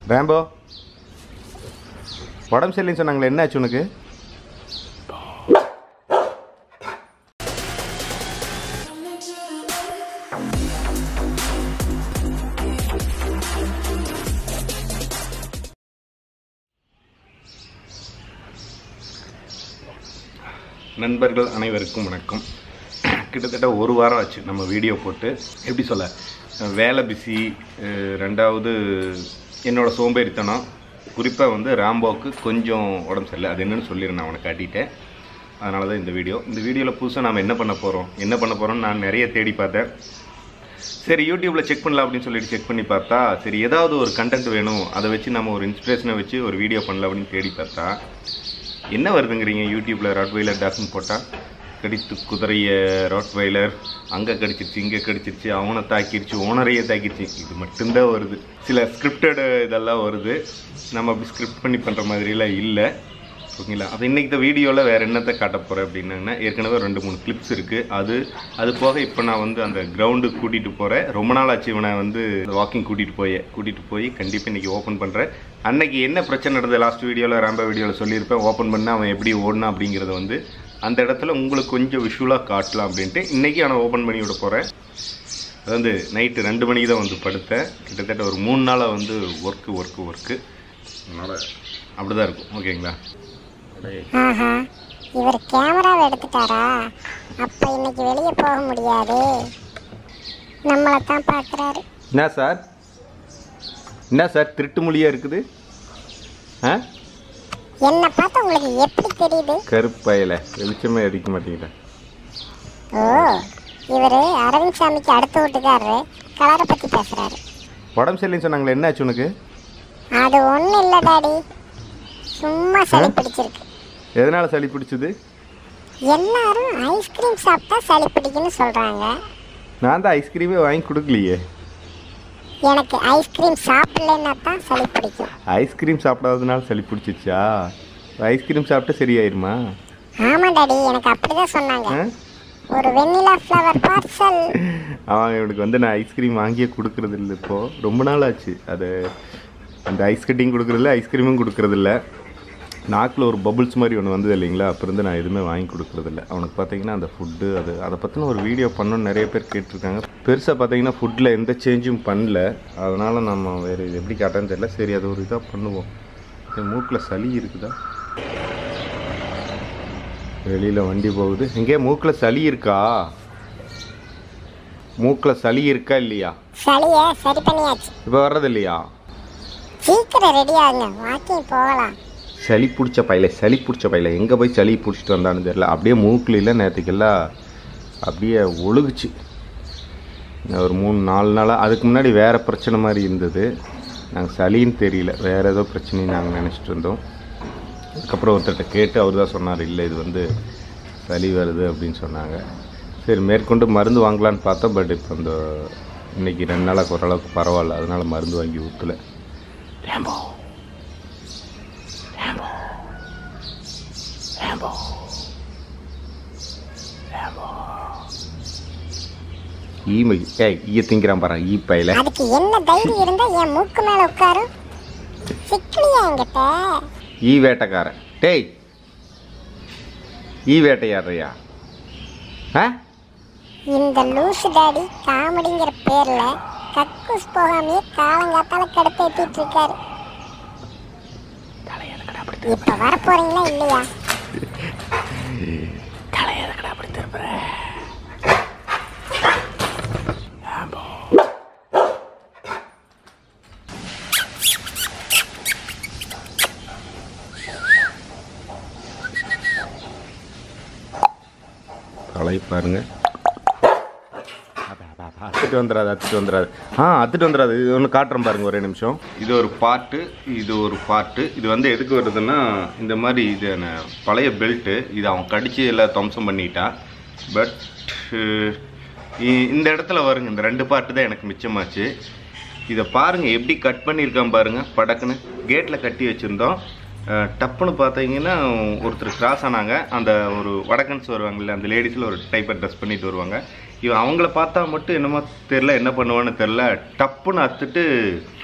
Rambo உடம்பு சரியில்லைன்னு சொன்னாங்களே என்ன ஆச்சு உனக்கு நண்பர்கள் அனைவருக்கும் வணக்கம் கிட்டத்தட்ட ஒரு வாரம் ஆச்சு நம்ம வீடியோ போட்டு எப்படி சொல்ல வேலை பிஸி ரெண்டாவது என்னோட சோம்பேறித்தனம் குறிப்பாக வந்து ராம்போவுக்கு கொஞ்சம் உடம்பு சரியில்லை அது என்னன்னு சொல்லிடுறேன் நான் அவனை காட்டிட்டேன் அதனால தான் இந்த வீடியோ இந்த வீடியோவில் புதுசாக நாம் என்ன பண்ண போகிறோம் என்ன பண்ண போகிறோம்னு நான் நிறைய தேடி பார்த்தேன் சரி யூடியூப்பில் செக் பண்ணலாம் அப்படின்னு சொல்லிட்டு செக் பண்ணி பார்த்தா சரி ஏதாவது ஒரு கண்டென்ட் வேணும் அதை வச்சு நம்ம ஒரு இன்ஸ்பிரேஷனை வச்சு ஒரு வீடியோ பண்ணலாம் அப்படின்னு தேடி பார்த்தா என்ன வருதுங்கிறீங்க யூடியூப்பில் ராட்வைலர் டாக்னு போட்டால் கடித்து குதிரைய ராட்வைலர் அங்கே கடிச்சிருச்சு இங்கே கடிச்சிருச்சு அவனை தாக்கிருச்சு ஓனரையே தாக்கிருச்சு இது மட்டும்தான் வருது சில ஸ்கிரிப்டட் இதெல்லாம் வருது நம்ம அப்படி ஸ்கிரிப்ட் பண்ணி பண்ணுற மாதிரிலாம் இல்லை ஓகேங்களா அப்போ இன்றைக்கி இந்த வீடியோவில் வேறு என்னத்தை காட்ட போகிறேன் அப்படின்னா ஏற்கனவே ரெண்டு மூணு கிளிப்ஸ் இருக்குது அது அது போக இப்போ நான் வந்து அந்த கிரவுண்டுக்கு கூட்டிகிட்டு போகிறேன் ரொம்ப நாள் ஆச்சு இவனை வந்து வாக்கிங் கூட்டிகிட்டு போய் கூட்டிகிட்டு போய் கண்டிப்பாக இன்றைக்கி ஓப்பன் பண்ணுறேன் அன்னைக்கு என்ன பிரச்சனை நடந்தது லாஸ்ட் வீடியோவில் ராம்பா வீடியோவில் சொல்லியிருப்பேன் ஓப்பன் பண்ண அவன் எப்படி ஓடணும் அப்படிங்கிறத வந்து அந்த இடத்துல உங்களுக்கு கொஞ்சம் விஷுவலாக காட்டலாம் அப்படின்ட்டு இன்றைக்கி அவனை ஓப்பன் பண்ணி விட போகிறேன் அது வந்து நைட்டு ரெண்டு மணிக்கு தான் வந்து படுத்தேன் கிட்டத்தட்ட ஒரு மூணு நாளாக வந்து ஒர்க்கு ஒர்க்கு ஒர்க்கு அதனால் அப்படி தான் இருக்கும் ஓகேங்களா ஆஹா இவர் கேமராவை எடுத்துட்டாரா அப்ப இன்னைக்கு வெளியே போக முடியாது நம்மளை தான் பார்க்குறாரு என்ன சார் என்ன சார் திருட்டு மொழியாக இருக்குது ஆ என்னை பார்த்தா உங்களுக்கு எப்படி தெரியுது கருப்பையில் வெளிச்சமே அடிக்க மாட்டேங்கிட்ட ஓ இவர் அரவிந்த் சாமிக்கு அடுத்த வீட்டுக்காரரு கலரை பற்றி பேசுகிறாரு உடம்பு சரியில்லைன்னு சொன்னாங்களே என்ன ஆச்சு உனக்கு அது ஒன்றும் இல்லை டாடி சும்மா சளி பிடிச்சிருக்கு எதனால் சளி பிடிச்சது எல்லாரும் ஐஸ்கிரீம் சாப்பிட்டா சளி பிடிக்குன்னு சொல்கிறாங்க நான் தான் ஐஸ்கிரீமே வாங்கி கொடுக்கலையே எனக்கு ஐஸ்கிரீம் சாப்பிடலன்னா தான் சளி பிடிக்கும் ஐஸ்கிரீம் சாப்பிடாததுனால சளி பிடிச்சிச்சா ஐஸ்கிரீம் சாப்பிட்டா சரியாயிருமா ஆமாம் டாடி எனக்கு அப்படிதான் சொன்னாங்க ஆ ஒரு வெண்ணிலா ஃப்ளவர் பார்சல் அவன் இவனுக்கு வந்து நான் ஐஸ்கிரீம் வாங்கியே கொடுக்கறது இல்லை இப்போது ரொம்ப நாள் ஆச்சு அது அந்த ஐஸ் கட்டிங் கொடுக்குறதில்ல ஐஸ்கிரீமும் கொடுக்குறதில்ல நாக்கில் ஒரு பபுள்ஸ் மாதிரி ஒன்று வந்தது இல்லைங்களா அப்போ இருந்து நான் எதுவுமே வாங்கி கொடுக்குறதில்ல அவனுக்கு பார்த்தீங்கன்னா அந்த ஃபுட்டு அது அதை பற்றின ஒரு வீடியோ பண்ணணும்னு நிறைய பேர் கேட்டிருக்காங்க பெருசாக பார்த்தீங்கன்னா ஃபுட்டில் எந்த சேஞ்சும் பண்ணல அதனால் நம்ம வேறு இது எப்படி காட்டுறதுன்னு தெரியல சரி அது ஒரு இதாக பண்ணுவோம் என் மூக்கில் சளி இருக்குதா வெளியில் வண்டி போகுது எங்கே மூக்கில் சளி இருக்கா மூக்கில் சளி இருக்கா இல்லையா சளியை சரி பண்ணியாச்சு இப்போ வர்றது இல்லையா சீக்கிரம் ரெடி ஆகுங்க வாக்கிங் போகலாம் சளி பிடிச்ச பையில சளி பிடிச்ச பையில எங்கே போய் சளி பிடிச்சிட்டு வந்தான்னு தெரியல அப்படியே மூக்கில் இல்லை நேற்றுக்கெல்லாம் அப்படியே ஒழுகுச்சு நான் ஒரு மூணு நாலு நாளாக அதுக்கு முன்னாடி வேறு பிரச்சனை மாதிரி இருந்தது நாங்கள் சளின்னு தெரியல வேறு ஏதோ பிரச்சனைன்னு நாங்கள் நினச்சிட்டு இருந்தோம் அதுக்கப்புறம் ஒருத்தர்கிட்ட கேட்டு அவர் தான் சொன்னார் இல்லை இது வந்து சளி வருது அப்படின்னு சொன்னாங்க சரி மேற்கொண்டு மருந்து வாங்கலான்னு பார்த்தோம் பட் இப்போ இந்த இன்னைக்கு ரெண்டு நாளாக ஓரளவுக்கு பரவாயில்ல அதனால் மருந்து வாங்கி ஊற்றலை ரேம்போ ரேம்போ ரேம்போ ரேம்போ ஈமை ஏய் ஈய திங்கிறான் பாரு ஈ பையில அதுக்கு என்ன தைரியம் இருந்தா என் மூக்கு மேல உட்காரும் சிக்கலியா என்கிட்ட ஈ வேட்டைக்காரன் டேய் ஈ வேட்டையாடுறியா ஆ இந்த லூசு டாடி காமெடிங்கிற பேர்ல கக்கூஸ் போகாமையே காலங்காத்தால கடுப்பேத்திட்டு இருக்காரு இப்ப வர போறீங்களா இல்லையா தலை பாருங்க அத்துட்டு வந்துடாது அத்துட்டு வந்துடாது ஆ அத்துட்டு வந்துடாது இது ஒன்று காட்டுறேன் பாருங்க ஒரே நிமிஷம் இது ஒரு பாட்டு இது ஒரு பாட்டு இது வந்து எதுக்கு வருதுன்னா இந்த மாதிரி இது என்ன பழைய பெல்ட்டு இது அவன் கடிச்சு எல்லாம் துவம்சம் பண்ணிட்டான் பட் இந்த இடத்துல வருங்க இந்த ரெண்டு பாட்டு தான் எனக்கு மிச்சமாச்சு இதை பாருங்க எப்படி கட் பண்ணியிருக்கான் பாருங்க படக்குன்னு கேட்டில் கட்டி வச்சுருந்தோம் அஹ், டப்புன்னு பார்த்தீங்கன்னா ஒருத்தர் கிராஸ் ஆனாங்க அந்த ஒரு வடக்கன்ஸ் வருவாங்கல்ல அந்த லேடிஸில் ஒரு டைப்பை ட்ரெஸ் பண்ணிட்டு வருவாங்க இவன் அவங்கள பார்த்தா மட்டும் என்னமோ தெரில என்ன பண்ணுவான்னு தெரில டப்புன்னு அத்துட்டு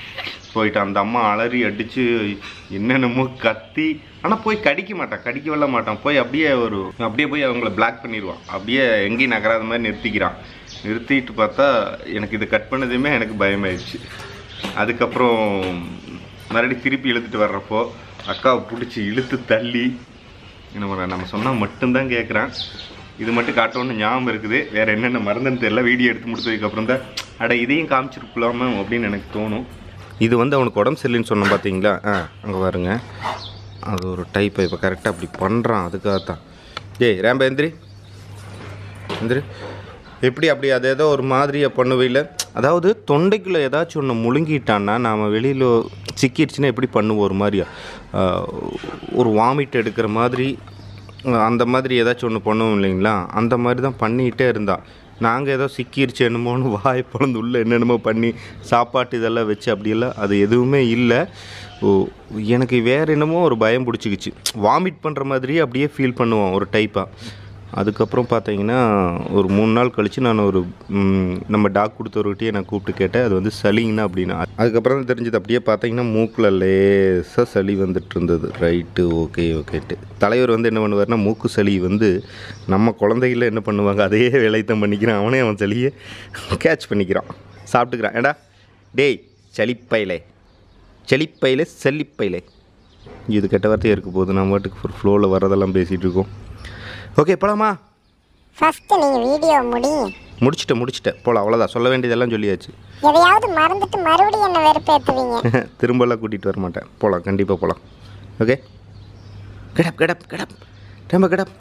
போயிட்டு அந்த அம்மா அலறி அடித்து என்னென்னமோ கத்தி ஆனால் போய் கடிக்க மாட்டான் கடிக்க விட மாட்டான் போய் அப்படியே ஒரு அப்படியே போய் அவங்கள பிளாக் பண்ணிடுவான் அப்படியே எங்கேயும் நகராத மாதிரி நிறுத்திக்கிறான் நிறுத்திட்டு பார்த்தா எனக்கு இது கட் பண்ணதுமே எனக்கு பயமாயிடுச்சு அதுக்கப்புறம் மறுபடியும் திருப்பி இழுத்துட்டு வர்றப்போ அக்காவை பிடிச்சி இழுத்து தள்ளி என்ன பண்ண நம்ம சொன்னால் மட்டும்தான் கேட்குறான் இது மட்டும் காட்டணும்னு ஞாபகம் இருக்குது வேற என்னென்ன மறந்துன்னு தெரியல வீடியோ எடுத்து முடிச்சதுக்கப்புறம் தான் அட இதையும் காமிச்சிருக்கலாமா அப்படின்னு எனக்கு தோணும் இது வந்து அவனுக்கு உடம்பு சரியில்லைன்னு சொன்னோம் பார்த்தீங்களா ஆ அங்கே பாருங்க அது ஒரு டைப்பை இப்போ கரெக்டாக அப்படி பண்ணுறான் அதுக்காக தான் ஏய் ரேம்ப எந்திரி எந்திரி எப்படி அப்படி அது ஏதோ ஒரு மாதிரியாக பண்ணுவையில் அதாவது தொண்டைக்குள்ளே ஏதாச்சும் ஒன்று முழுங்கிட்டான்னா நாம் வெளியில் சிக்கிடுச்சுன்னா எப்படி பண்ணுவோம் ஒரு மாதிரியா ஆஹ், ஒரு வாமிட் எடுக்கிற மாதிரி ஆஹ், அந்த மாதிரி ஏதாச்சும் ஒன்று பண்ணுவோம் இல்லைங்களா அந்த மாதிரி தான் பண்ணிக்கிட்டே இருந்தான் நாங்கள் ஏதோ சிக்கிருச்சு என்னமோன்னு வாய் பிளந்து உள்ளே என்னென்னமோ பண்ணி சாப்பாட்டு இதெல்லாம் வச்சு அப்படியெல்லாம் அது எதுவுமே இல்லை ஓ எனக்கு வேறு என்னமோ ஒரு பயம் பிடிச்சிக்கிச்சு வாமிட் பண்ணுற மாதிரியே அப்படியே ஃபீல் பண்ணுவோம் ஒரு டைப்பாக அதுக்கப்புறம் பார்த்தீங்கன்னா ஒரு மூணு நாள் கழித்து நான் ஒரு ம், நம்ம டாக் கொடுத்தவர்கிட்டயே நான் கூப்பிட்டு கேட்டேன் அது வந்து சளிங்கண்ணா அப்படின்னா அதுக்கப்புறம் தான் தெரிஞ்சது அப்படியே பார்த்தீங்கன்னா மூக்கில் லேசாக சளி வந்துட்டு இருந்தது ரைட்டு ஓகே ஓகேட்டு தலைவர் வந்து என்ன பண்ணுவார்னா மூக்கு சளி வந்து நம்ம குழந்தைகள என்ன பண்ணுவாங்க அதே வேலையத்தான் பண்ணிக்கிறான் அவனே அவன் சளியை கேட்ச் பண்ணிக்கிறான் சாப்பிட்டுக்கிறான் ஏடா டேய் சளிப்பையிலே செளிப்பையிலே செல்லிப்பையிலே இது கெட்ட வார்த்தையாக இருக்க போகுது நம்ம பாட்டுக்கு ஒரு ஃப்ளோவில் வரதெல்லாம் பேசிகிட்டு இருக்கோம் ஓகே போலாமா ஃபர்ஸ்ட் நீங்க வீடியோ முடிங்க முடிச்சிட்டேன் முடிச்சிட்டேன் போகலாம் அவ்வளோதான் சொல்ல வேண்டியதெல்லாம் சொல்லியாச்சு எதையாவது மறந்துட்டு மறுபடியும் என்ன வெறுப்பேத்துவீங்க திரும்பலாம் கூட்டிகிட்டு வர மாட்டேன் போகலாம் கண்டிப்பாக போகலாம் ஓகே கிடப் கிடப் கிடப் ரொம்ப கிடப்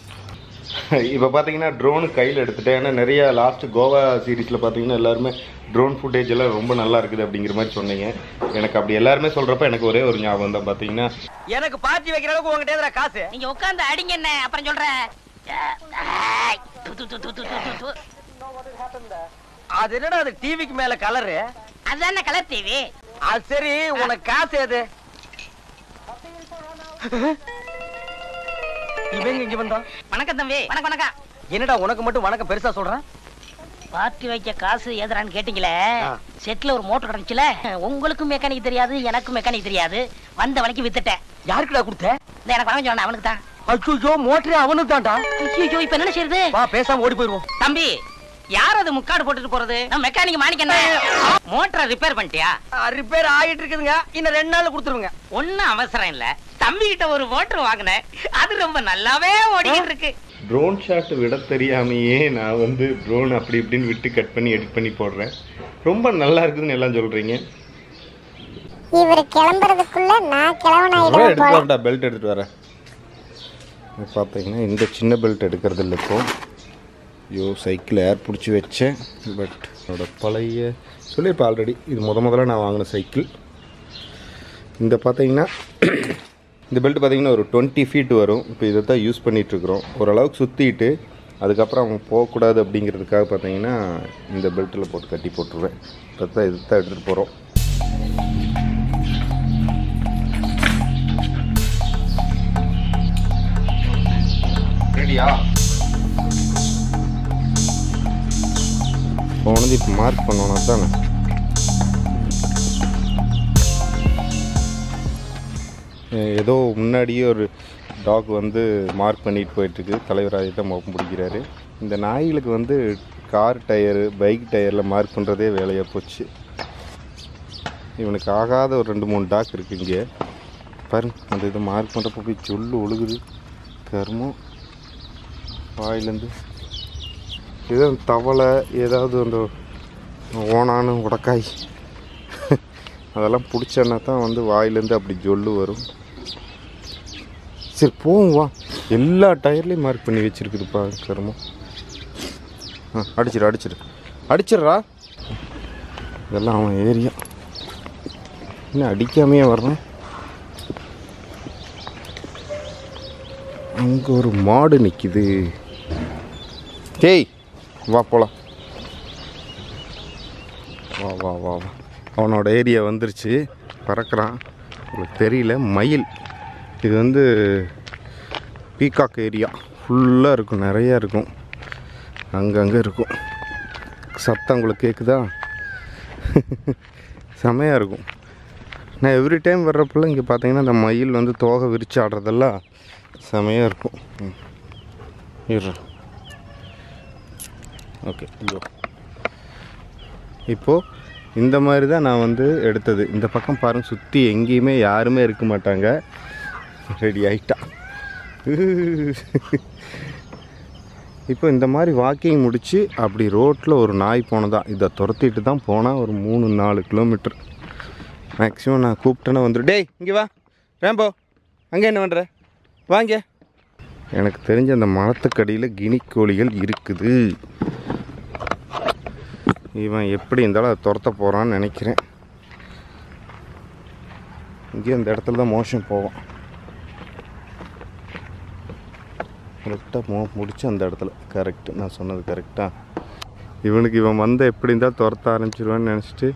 இப்போ பார்த்தீங்கன்னா ட்ரோனு கையில் எடுத்துட்டேன் ஏன்னா நிறைய லாஸ்ட் கோவா சீரீஸில் பார்த்தீங்கன்னா எல்லாருமே ட்ரோன் ஃபுட்டேஜ் எல்லாம் ரொம்ப நல்லா இருக்குது அப்படிங்கிற மாதிரி சொன்னீங்க எனக்கு அப்படி எல்லாருமே சொல்கிறப்ப எனக்கு ஒரே ஒரு ஞாபகம் தான் பார்த்தீங்கன்னா எனக்கு பார்ட்டி வைக்கிற அளவுக்கு உங்ககிட்ட எதுல காசு நீங்க உட்கார்ந்து அடிங்க என்ன அப்புறம் சொல்றேன் ஏய், து, து, து, து, து, து, து. அது என்னடா அது டிவிக்கு மேல கலரு அதுதானே கலர் டிவி அது சரி உனக்கு காசு எது இவங்க இங்க வந்தா வணக்கம் தம்பி வணக்கம் வணக்கம் என்னடா உனக்கு மட்டும் வணக்கம் பெருசா சொல்றேன் பார்ட்டி வைக்க காசு ஏதுறான்னு கேட்டீங்களே ஆ. செட்ல ஒரு மோட்டர் கிடந்துச்சுல உங்களுக்கும் மெக்கானிக் தெரியாது எனக்கும் மெக்கானிக் தெரியாது வந்த வழிக்கு வித்துட்டேன் யாருக்குடா கொடுத்த இந்த எனக்கு வாங்க சொன்ன அவனுக்கு தான் அச்சோ மோட்டரே அவனுக்கு தான்டா ஐயோ இப்ப என்ன செய்யுது வா பேசாம ஓடி போயிருவோம் தம்பி யார் அது முக்காடு போட்டுட்டு போறது நம்ம மெக்கானிக் மாணிக்கண்ண மோட்டரை ரிப்பேர் பண்ணிட்டியா ரிப்பேர் ஆகிட்டு இருக்குதுங்க இன்னும் ரெண்டு நாள்ல கொடுத்துருங்க ஒண்ணும் அவசரம் இல்ல தம்பி கிட்ட ஒரு மோட்டர் வாங்கினேன் அது ரொம்ப நல்லாவே ஓடிக்கிட்டு இருக்கு ட்ரோன் ஷாட் விட தெரியாமையே நான் வந்து ட்ரோன் அப்படி இப்படின்னு விட்டு கட் பண்ணி எடிட் பண்ணி போடுறேன் ரொம்ப நல்லா இருக்குதுன்னு எல்லாம் சொல்கிறீங்க இவர் கிளம்புறதுக்குள்ள நான் கிளவனாயிடுவேன் எடுத்து போல வரடா பெல்ட் எடுத்துட்டு வரேன் இது பார்த்தீங்கன்னா இந்த சின்ன பெல்ட் எடுக்கிறது இல்லை இப்போ ஐயோ சைக்கிள் ஏர் பிடிச்சி வச்சேன் பட் என்னோட பழைய சொல்லியிருப்பேன் ஆல்ரெடி இது முத முதல்ல நான் வாங்கின சைக்கிள் இந்த பார்த்தீங்கன்னா இந்த பெல்ட் பார்த்தீங்கன்னா ஒரு டுவெண்ட்டி ஃபீட் வரும் இப்போ இதை தான் யூஸ் பண்ணிகிட்ருக்குறோம் ஓரளவுக்கு சுற்றிட்டு அதுக்கப்புறம் அவங்க போகக்கூடாது அப்படிங்கிறதுக்காக பார்த்தீங்கன்னா இந்த பெல்ட்டில் போட்டு கட்டி போட்டுருவேன் இப்போ தான் இது தான் எடுத்துகிட்டு போகிறோம் ரெடியா போனது இப்போ மார்க் பண்ணோன்னா தானே அஹ் ஏதோ முன்னாடியே ஒரு டாக் வந்து மார்க் பண்ணிட்டு போயிட்டுருக்கு தலைவராக தான் மோப்பம் பிடிக்கிறாரு இந்த நாய்களுக்கு வந்து கார் டயரு பைக் டயரில் மார்க் பண்ணுறதே வேலையாக போச்சு இவனுக்கு ஆகாத ஒரு ரெண்டு மூணு டாக் இருக்கு இங்கே பாருங்க அந்த இதை மார்க் பண்ணுறப்ப போய் சொல்லு ஒழுகுது கருமம் வாயிலேருந்து ஏதோ தவளை ஏதாவது அந்த ஓனானு உடக்காய் அதெல்லாம் பிடிச்சன்னா தான் வந்து வாயிலேருந்து அப்படி ஜொல்லு வரும் சரி போவோம் வா எல்லா டயர்லேயும் மார்க் பண்ணி வச்சுருக்குதுப்பா கருமம் ஆ அடிச்சிரு அடிச்சிரு அடிச்சிடுறா இதெல்லாம் அவன் ஏரியா என்ன அடிக்காமையே வர்றான் அங்கே ஒரு மாடு நிற்கிது டேய் வா போலாம் வா வா வா வா அவனோட ஏரியா வந்துருச்சு பறக்கிறான் உங்களுக்கு தெரியல மயில் இது வந்து பீகாக் ஏரியா ஃபுல்லாக இருக்கும் நிறையா இருக்கும் அங்கங்கே இருக்கும் சத்தம் உங்களுக்கு கேட்குதா செமையாக இருக்கும் நான் எவ்ரி டைம் வர்றப்பெல்லாம் இங்கே பார்த்தீங்கன்னா இந்த மயில் வந்து தோகை விரிச்சு ஆடுறதெல்லாம் செமையாக இருக்கும் ம். இரு ஓகே ஐயோ இப்போது இந்த மாதிரி தான் நான் வந்து எடுத்தது இந்த பக்கம் பாருங்க சுற்றி எங்கேயுமே யாருமே இருக்க மாட்டாங்க ரெடி ஆயிட்டா இப்போ இந்த மாதிரி வாக்கிங் முடித்து அப்படி ரோட்டில் ஒரு நாய் போனதான் இதை துரத்திட்டு தான் போனால் ஒரு மூணு நாலு கிலோமீட்டர் மேக்ஸிமம் நான் கூப்பிட்டேன்னா வந்துடும் டேய் இங்கே வா ரேம்போ அங்கே என்ன பண்ணுற வாங்க எனக்கு தெரிஞ்ச அந்த மரத்துக்கடியில் கினி கோழிகள் இருக்குது இவன் எப்படி இருந்தாலும் அதை துரத்த போகிறான்னு நினைக்கிறேன் இங்கே இந்த இடத்துல தான் மோஷன் போவான் கரெக்டாக மோ முடிச்சு அந்த இடத்துல கரெக்டு நான் சொன்னது கரெக்டாக இவனுக்கு இவன் வந்து எப்படி இருந்தால் துரத்த ஆரம்பிச்சிருவான்னு நினச்சிட்டு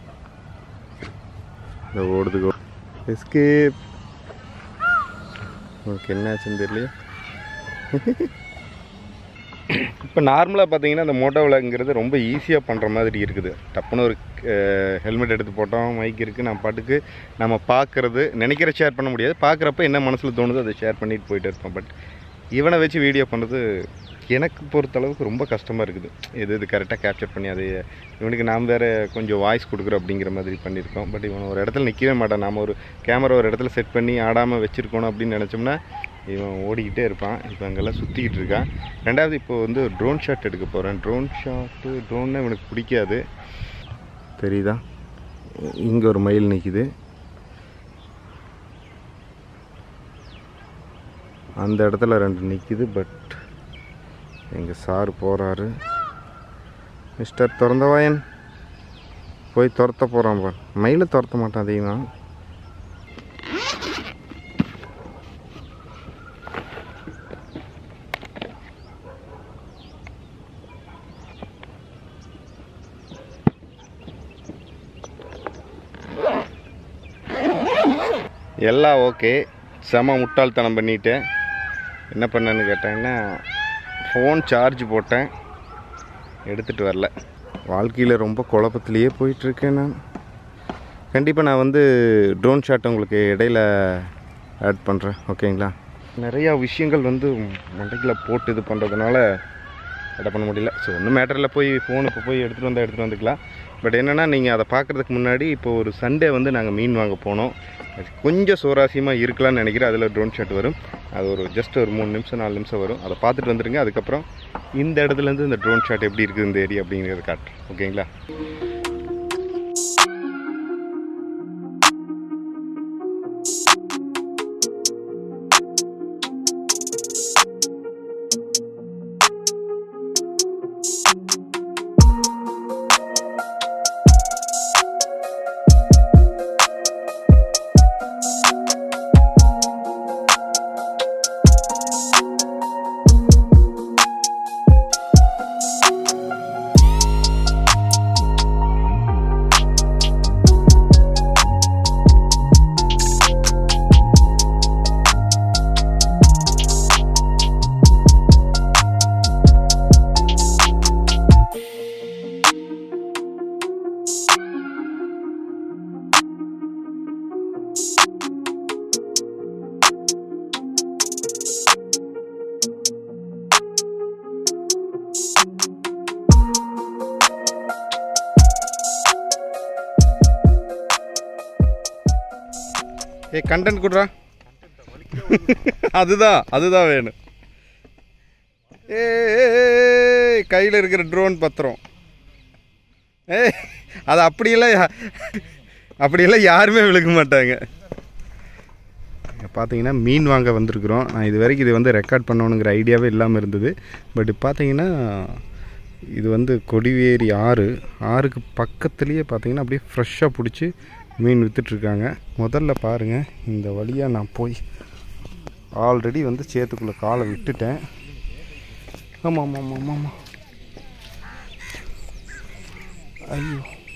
இந்த ஓடுது எஸ்கேப் உனக்கு என்ன ஆச்சுன்னு தெரியலையே இப்போ நார்மலாக பார்த்தீங்கன்னா இந்த மோட்டோ விளாக்ங்கிறது ரொம்ப ஈஸியாக பண்ணுற மாதிரி இருக்குது டப்புன்னு ஒரு ஹெல்மெட் எடுத்து போட்டோம் மைக் இருக்குது நான் பாட்டுக்கு நம்ம பார்க்குறது நினைக்கிற ஷேர் பண்ண முடியாது பார்க்குறப்ப என்ன மனசில் தோணுதோ அதை ஷேர் பண்ணிட்டு போயிட்டு இருப்போம் பட் இவனை வச்சு வீடியோ பண்ணுறது எனக்கு பொறுத்த அளவுக்கு ரொம்ப கஷ்டமாக இருக்குது எது இது கரெக்டாக கேப்சர் பண்ணி அதை இவனுக்கு நாம் வேறு கொஞ்சம் வாய்ஸ் கொடுக்குறோம் அப்படிங்கிற மாதிரி பண்ணியிருக்கோம் பட் இவன் ஒரு இடத்துல நிற்கவே மாட்டான் நாம் ஒரு கேமரா ஒரு இடத்துல செட் பண்ணி ஆடாமல் வச்சுருக்கணும் அப்படின்னு நினச்சோம்னா இவன் ஓடிக்கிட்டே இருப்பான் இப்போ அங்கெல்லாம் சுற்றிக்கிட்டு இருக்கான் ரெண்டாவது இப்போ வந்து ட்ரோன் ஷாட் எடுக்க போகிறேன் ட்ரோன் ஷாட்டு ட்ரோன்னா இவனுக்கு பிடிக்காது தெரியுதா இங்கே ஒரு மயில் நிற்கிது அந்த இடத்துல ரெண்டு நிற்கிது பட் எங்கள் சார் போகிறாரு மிஸ்டர் திறந்தவாயன் போய் துரத்த போகிறான் பார் மயிலை துரத்த மாட்டான் அதிகமாக எல்லாம் ஓகே செம முட்டாள்தனம் பண்ணிட்டேன் என்ன பண்ணேன்னு கேட்டேன்னா ஃபோன் சார்ஜ் போட்டேன் எடுத்துகிட்டு வரல வாழ்க்கையில் ரொம்ப குழப்பத்திலேயே போயிட்டுருக்கேன் நான் கண்டிப்பாக நான் வந்து ட்ரோன் ஷாட் உங்களுக்கு இடையில ஆட் பண்ணுறேன் ஓகேங்களா நிறையா விஷயங்கள் வந்து மண்டைக்கில் போட்டு இது பண்ணுறதுனால எடை பண்ண முடியல ஸோ ஒன்றும் மேட்டரில் போய் ஃபோன் இப்போ போய் எடுத்துகிட்டு வந்தால் எடுத்துகிட்டு வந்துக்கலாம் பட் என்னென்னா நீங்கள் அதை பார்க்குறதுக்கு முன்னாடி இப்போ ஒரு சண்டே வந்து நாங்கள் மீன் வாங்க போனோம் அது கொஞ்சம் சுவாரஸ்யமாக இருக்கலாம்னு நினைக்கிறேன் அதில் ட்ரோன் ஷாட் வரும் அது ஒரு ஜஸ்ட் ஒரு மூணு நிமிஷம் நாலு நிமிஷம் வரும் அதை பார்த்துட்டு வந்துடுங்க அதுக்கப்புறம் இந்த இடத்துலேருந்து இந்த ட்ரோன் ஷாட் எப்படி இருக்குது இந்த ஏரியா அப்படிங்கிறத காட்டுறேன் ஓகேங்களா ஏ கண்டென்ட் கொடுறா அதுதான் அதுதான் வேணும் ஏ கையில் இருக்கிற ட்ரோன் பத்திரம் ஏ அது அப்படியெல்லாம் யா- அப்படியெல்லாம் யாருமே விழுக மாட்டாங்க பார்த்தீங்கன்னா மீன் வாங்க வந்திருக்கிறோம் நான் இது வரைக்கும் இது வந்து ரெக்கார்ட் பண்ணணுங்கிற ஐடியாவே இல்லாமல் இருந்தது பட் பார்த்தீங்கன்னா இது வந்து கொடிவேரி ஆறு ஆறுக்கு பக்கத்துலேயே பார்த்தீங்கன்னா அப்படியே ஃப்ரெஷ்ஷாக பிடிச்சி மீன் விற்றுட்ருக்காங்க முதல்ல பாருங்கள் இந்த வழியாக நான் போய் ஆல்ரெடி வந்து சேத்துக்குள்ளே காலை விட்டுட்டேன் ஆமாம் ஆமாம் ஆமாம் ஆமாம் ஆமாம் ஐயோ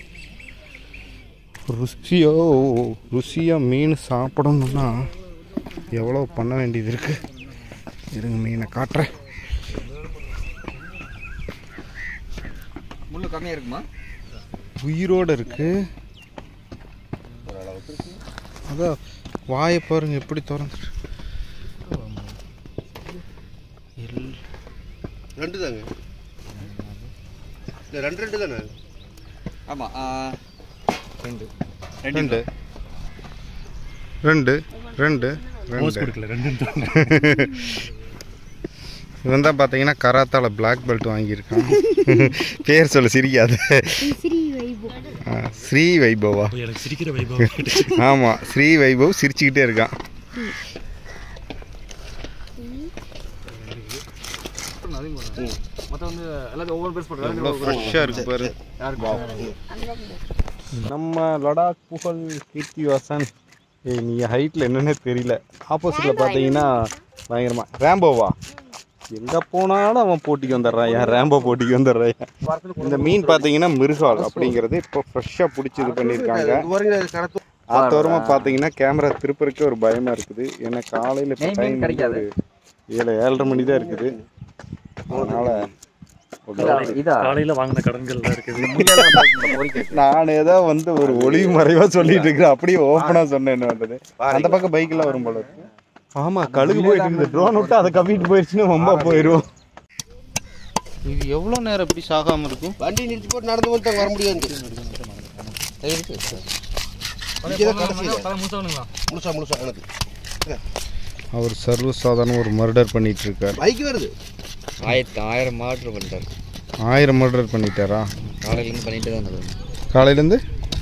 ருசியோ ருசியாக மீன் சாப்பிடணும்னா எவ்வளோ பண்ண வேண்டியது இருக்குது இருங்க மீனை காட்டுறேன் முள்ளு கம்மியா இருக்குமா உயிரோடு இருக்குது அதான் வாயை பாருங்க எப்படி திறந்து ரெண்டு தாங்க இல்லை ரெண்டு ரெண்டு தானே ஆமாம் ரெண்டு ரெண்டு ரெண்டு ரெண்டு ரெண்டு இவன் தான் பார்த்தீங்கன்னா கராத்தால பிளாக் பெல்ட் வாங்கியிருக்கான் பேர் சொல்ல சிரிக்காது ஆ, ஸ்ரீ வைபவா எனக்கு சிரிக்கிற வைபவம் ஆமாம் ஸ்ரீ வைபவ் சிரிச்சுக்கிட்டே இருக்கான் மொத்தம் வந்து எல்லாத்தையும் ஒவ்வொரு பேர் எவ்வளோ ஃப்ரெஷ்ஷாக இருக்கு பாரு நம்ம லடாக் புகழ் கீர்த்திவாசன் ஏய் நீ ஹைட்டில் என்னன்னே தெரியல ஆப்போசிட்டில் பார்த்தீங்கன்னா பயங்கரமா ரேம்போவா எங்கே போனாலும் அவன் போட்டிக்கு வந்துடுறான் ஏன் ரேம்போ போட்டிக்கு வந்துடுறான் இந்த மீன் பார்த்தீங்கன்னா மிருகால் அப்படிங்கிறது இப்போ ஃப்ரெஷ்ஷாக பிடிச்சி இது பண்ணியிருக்காங்க வரைக்கும் கடத்து ஆத்தோரமாக பார்த்தீங்கன்னா கேமரா திருப்பறக்கே ஒரு பயமாக இருக்குது ஏன்னா காலையில் இப்போ நெய் மீன் டைம் கிடைக்காது. ஏழு ஏழரை மணி தான் இருக்குது அதனால் இதா காலையில வாங்கின கடன்கள்லாம் இருக்குது நான் ஏதோ வந்து ஒரு ஒளிவு மறைவா சொல்லிட்டு இருக்கிறேன் அப்படியே ஓப்பனா சொன்னேன் என்ன பண்றது அந்த பக்கம் பைக்ல வரும் போல இருக்கு ஆமா கழுகு போயிட்டு இருக்குது ட்ரோன் விட்டு அதை கவிட்டு போயிடுச்சுன்னா ரொம்ப போயிடும் இது எவ்வளவு நேரம் இப்படி சாகாம இருக்கும் வண்டி நிறுத்தி போட்டு நடந்து வந்து வர முடியாது இங்கே தான் கடைசி முழுசா முழுசா எனக்கு அவர் சர்வசாதாரண ஒரு மர்டர் பண்ணிட்டு இருக்காரு பைக் வருது ஆயிரத்தி ஆயிரம் ஆர்டர் பண்ணிட்டாரு ஆயிரம் மர்டர் பண்ணிட்டாரா காலையிலேருந்து பண்ணிட்டு தான் இருந்தது காலையிலேருந்து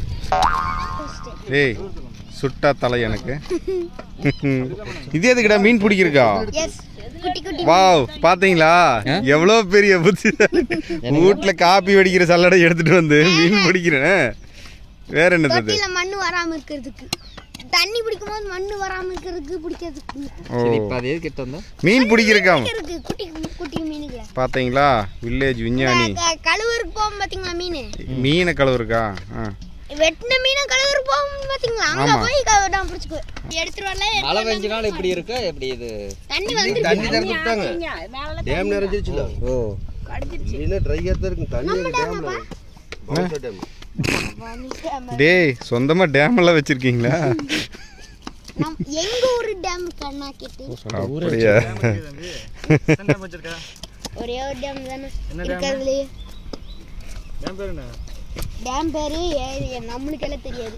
ஏய் சுட்டா தலை எனக்கு இது எதுக்குடா மீன் பிடிக்கிறக்கா வாவ் பாத்தீங்களா எவ்வளவு பெரிய புத்தி வீட்டுல காப்பி வெடிக்கிற சல்லடை எடுத்துட்டு வந்து மீன் பிடிக்கிறேன் வேற என்னது இது? தொட்டில மண்ணு வராம இருக்கிறதுக்கு தண்ணி பிடிக்கும் போது மண்ணு வராம இருக்கிறதுக்கு பிடிக்கிறதுக்கு ஓ சரி இப்போ அது எது கிட்ட வந்தா மீன் பிடிக்கிறக்காம் இருக்கு குட்டி குட்டி மீனுகளை பாத்தீங்களா வில்லேஜ் விஞ்ஞானி க- கழுவருக்கு போகும் பாத்தீங்களா மீன் மீனை கழுவுருக்கா ஆ வெட்டின மீனை கழுவருக்கு போகும் பாத்தீங்களா அங்க ஆமா. போய் கழுவிடாம பிடிச்சுக்கு எடுத்துட்டு வரல எடுத்துட்டு மழை வரல. பெஞ்சனால இப்படி இருக்கா எப்படி இது தண்ணி வந்து தண்ணி திறந்து விட்டாங்க டேம் நிறைஞ்சிருச்சுல ஓ இல்லைன்னா ட்ரையாக தான் இருக்கும் தண்ணி எங்க டேம்ல பவுன்சா டேம் டேய் சொந்தமா டேம் எல்லாம் வச்சிருக்கீங்களா நம் எங்க ஊரு டேம் கண்ணா கேட்டு அப்படியா ஒரே ஒரு டேம் தானே இருக்கிறதுலயே டேம் பேரு ஏ- நம்மளுக்கு எல்லாம் தெரியாது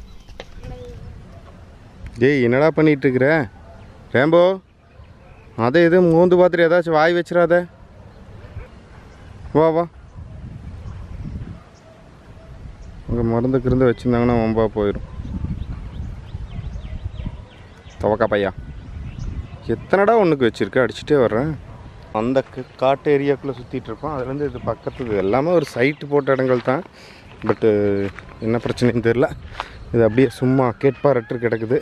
டேய் என்னடா பண்ணிட்டு இருக்கிற ரேம்போ அதை எதுவும் மூந்து பார்த்துட்டு ஏதாச்சும் வாய் வச்சிடாத வா வா அங்கே மருந்து கிருந்து வச்சுருந்தாங்கன்னா வம்பா போயிடும் துவக்கா பையா எத்தனைடா ஒன்றுக்கு வச்சுருக்க அடிச்சுட்டே வர்றேன் அந்த க- காட்டு ஏரியாக்குள்ளே சுற்றிட்டு இருப்போம் அதுலேருந்து இது பக்கத்து இது எல்லாமே ஒரு சைட்டு போட்ட இடங்கள் தான் பட்டு என்ன பிரச்சனைன்னு தெரில இது அப்படியே சும்மா கேட்பாரட்டு கிடக்குது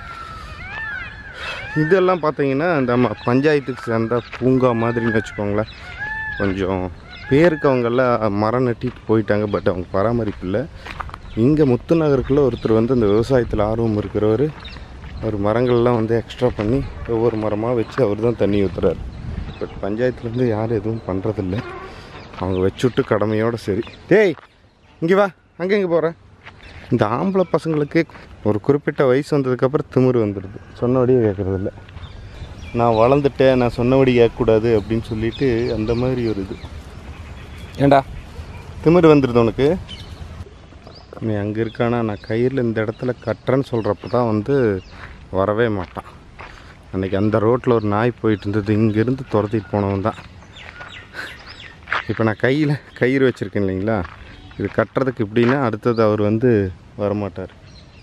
இதெல்லாம் பார்த்தீங்கன்னா நம்ம பஞ்சாயத்துக்கு சேர்ந்த பூங்கா மாதிரின்னு வச்சுக்கோங்களேன் கொஞ்சம் பேருக்கு அவங்கெல்லாம் மரம் நட்டிட்டு போயிட்டாங்க பட் அவங்க பராமரிப்பு இல்லை இங்கே முத்துநகருக்குள்ள ஒருத்தர் வந்து அந்த விவசாயத்தில் ஆர்வம் இருக்கிறவர் அவர் மரங்கள்லாம் வந்து எக்ஸ்ட்ரா பண்ணி ஒவ்வொரு மரமாக வச்சு அவர் தான் தண்ணி ஊற்றுறாரு பட் பஞ்சாயத்துலேருந்து யாரும் எதுவும் பண்ணுறதில்ல அவங்க வச்சுட்டு கடமையோடு சரி டேய் இங்கே வா அங்கே இங்கே போகிறேன் இந்த ஆம்பளை பசங்களுக்கு ஒரு குறிப்பிட்ட வயசு வந்ததுக்கப்புறம் திமிரு வந்துடுது சொன்னபடியே கேட்குறதில்ல நான் வளர்ந்துட்டேன் நான் சொன்னபடி கேட்கக்கூடாது அப்படின்னு சொல்லிட்டு அந்த மாதிரி ஒரு இது ஏண்டா திமிரு வந்துடுது உனக்கு நீ அங்கே இருக்கானா நான் கயிறில் இந்த இடத்துல கட்டுறேன்னு சொல்கிறப்ப தான் வந்து வரவே மாட்டான் அன்றைக்கி அந்த ரோட்டில் ஒரு நாய் போயிட்டு இருந்தது இங்கேருந்து துரத்திட்டு போனவன் தான் இப்போ நான் கையில் கயிறு வச்சுருக்கேன் இல்லைங்களா இது கட்டுறதுக்கு இப்படின்னா அடுத்தது அவர் வந்து வரமாட்டார்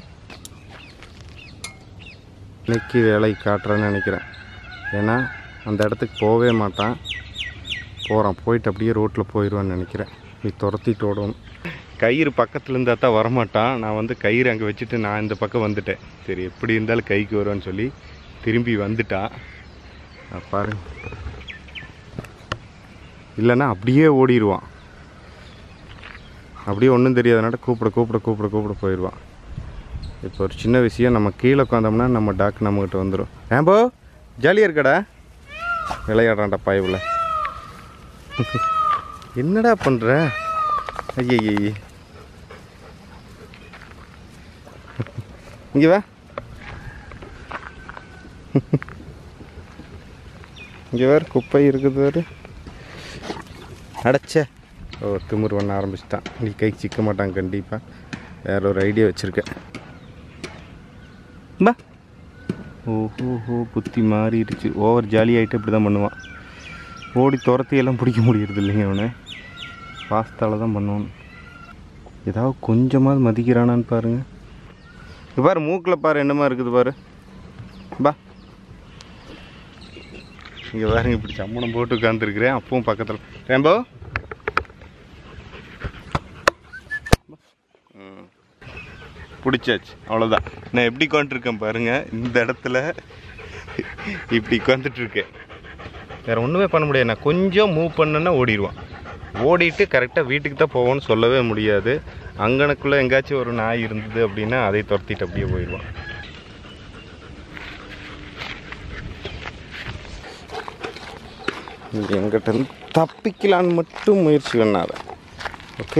இன்னைக்கு வேலை காட்டுறேன்னு நினைக்கிறேன் ஏன்னா அந்த இடத்துக்கு போகவே மாட்டான் போகிறான் போயிட்டு அப்படியே ரோட்டில் போயிடுவான்னு நினைக்கிறேன் நீ துரத்திட்டு ஓடணும் கயிறு பக்கத்தில் இருந்தால் தான் வரமாட்டான் நான் வந்து கயிறு அங்கே வச்சுட்டு நான் இந்த பக்கம் வந்துட்டேன் சரி எப்படி இருந்தாலும் கைக்கு வருவான்னு சொல்லி திரும்பி வந்துட்டான் நான் பாருங்க இல்லைன்னா அப்படியே ஓடிடுவான் அப்படியே ஒன்றும் தெரியாதனால கூப்பிட கூப்பிட கூப்பிட கூப்பிட போயிடுவான் இப்போ ஒரு சின்ன விஷயம் நம்ம கீழே உட்காந்தோம்னா நம்ம டாக் நம்மக்கிட்ட வந்துடும் ஏம்போ ஜாலியாக இருக்கடா விளையாடுறான்டா பயவில் என்னடா பண்ணுற ஐயய்யே இங்கே வா இங்கே வேறு குப்பை இருக்குது வேறு அடைச்சே ஓ திமிர் பண்ண ஆரம்பிச்சிட்டான் நீ கை சிக்க மாட்டான் கண்டிப்பாக வேற ஒரு ஐடியா வச்சுருக்கேன் பா ஓஹோ புத்தி மாறிடுச்சு ஓவர் ஜாலி ஆகிட்டு இப்படி தான் பண்ணுவான் ஓடி துரத்தி எல்லாம் பிடிக்க முடியறது இல்லைங்க அவனை பாஸ்தால தான் பண்ணுவான் ஏதாவது கொஞ்சமாவது மதிக்கிறானான்னு பாருங்க இது பாரு மூக்கில் பாரு என்னமா இருக்குது பாரு பா இங்கே பாருங்க இப்படி சம்மணம் போட்டு உட்காந்துருக்குறேன் அப்பவும் பக்கத்தில் ரேம்போ ம். பிடிச்சாச்சு அவ்வளோதான் நான் எப்படி உட்காந்துருக்கேன் பாருங்க இந்த இடத்துல இப்படி உட்காந்துட்டு இருக்கேன் வேற ஒன்றுமே பண்ண முடியாது நான் கொஞ்சம் மூவ் பண்ணேன்னா ஓடிடுவான் ஓடிட்டு கரெக்டாக வீட்டுக்கு தான் போவோன்னு சொல்லவே முடியாது அங்கனக்குள்ளே எங்கேயாச்சும் ஒரு நாய் இருந்தது அப்படின்னா அதை துரத்திட்டு அப்படியே போயிடுவான் எங்கிட்ட இருந்து தப்பிக்கலான்னு மட்டும் முயற்சி பண்ணாத ஓகே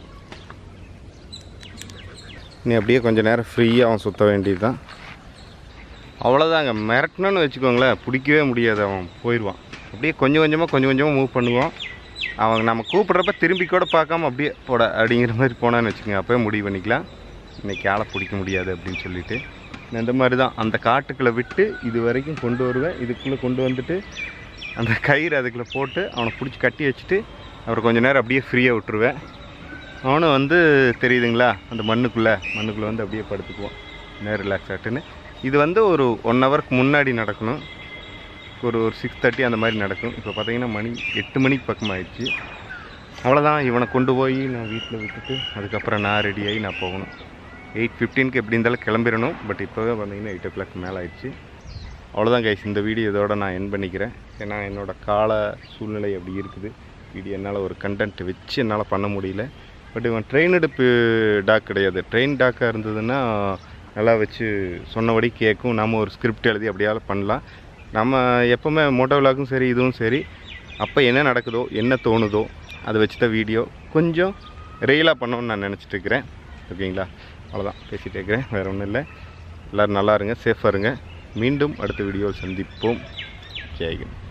நீ அப்படியே கொஞ்ச நேரம் ஃப்ரீயாக அவன் சுற்ற வேண்டியது தான் அவ்வளோதாங்க மிரட்டணும்னு வச்சுக்கோங்களேன் பிடிக்கவே முடியாது அவன் போயிடுவான் அப்படியே கொஞ்சம் கொஞ்சமாக கொஞ்சம் கொஞ்சமாக மூவ் பண்ணுவான் அவன் நம்ம கூப்பிட்றப்ப திரும்பி கூட பார்க்காம அப்படியே போட அப்படிங்கிற மாதிரி போனான்னு வச்சுக்கோங்க அப்போயே முடிவு பண்ணிக்கலாம் இன்னைக்கு ஆளை பிடிக்க முடியாது அப்படின்னு சொல்லிட்டு நான் இந்த மாதிரி தான் அந்த காட்டுக்குள்ளே விட்டு இது வரைக்கும் கொண்டு வருவேன் இதுக்குள்ளே கொண்டு வந்துட்டு அந்த கயிறு அதுக்குள்ளே போட்டு அவனை பிடிச்சி கட்டி வச்சுட்டு அப்புறம் கொஞ்ச நேரம் அப்படியே ஃப்ரீயாக விட்டுருவேன் அவனும் வந்து தெரியுதுங்களா அந்த மண்ணுக்குள்ளே மண்ணுக்குள்ளே வந்து அப்படியே படுத்துக்குவான் நேரம் ரிலாக்ஸ் ஆகிட்டுன்னு இது வந்து ஒரு ஒன் ஹவருக்கு முன்னாடி நடக்கணும் ஒரு ஒரு சிக்ஸ் தேர்ட்டி அந்த மாதிரி நடக்கும் இப்போ பார்த்தீங்கன்னா மணி எட்டு மணிக்கு பக்கம் ஆயிடுச்சு அவ்வளோதான் இவனை கொண்டு போய் நான் வீட்டில் விட்டுட்டு அதுக்கப்புறம் நான் ரெடி ஆகி நான் போகணும் எயிட் ஃபிஃப்டீனுக்கு எப்படி இருந்தாலும் கிளம்பிடணும் பட் இப்போவே பார்த்தீங்கன்னா எயிட் ஓ கிளாக் மேலே ஆயிடுச்சு அவ்வளோதான் கைஸ் இந்த வீடியோ இதோட நான் என் பண்ணிக்கிறேன் ஏன்னா என்னோட கால சூழ்நிலை அப்படி இருக்குது வீடியோ என்னால் ஒரு கண்டென்ட் வச்சு என்னால் பண்ண முடியல பட் இவன் ட்ரெயின் எடுப்பு டாக் கிடையாது ட்ரெயின் டாக்காக இருந்ததுன்னா நல்லா வச்சு சொன்னபடி கேட்கும் நம்ம ஒரு ஸ்கிரிப்ட் எழுதி அப்படியாவது பண்ணலாம் நம்ம எப்போவுமே மோட்டோ விலாக்கும் சரி இதுவும் சரி அப்போ என்ன நடக்குதோ என்ன தோணுதோ அதை வச்சு தான் வீடியோ கொஞ்சம் ரெயிலாக பண்ணணும்னு நான் நினச்சிட்டு இருக்கிறேன் ஓகேங்களா அவ்வளோதான் பேசிகிட்டு இருக்கிறேன் வேறு ஒன்றும் இல்லை எல்லோரும் நல்லா இருங்க சேஃபாக இருங்க மீண்டும் அடுத்த வீடியோவில் சந்திப்போம் ஜெயகன்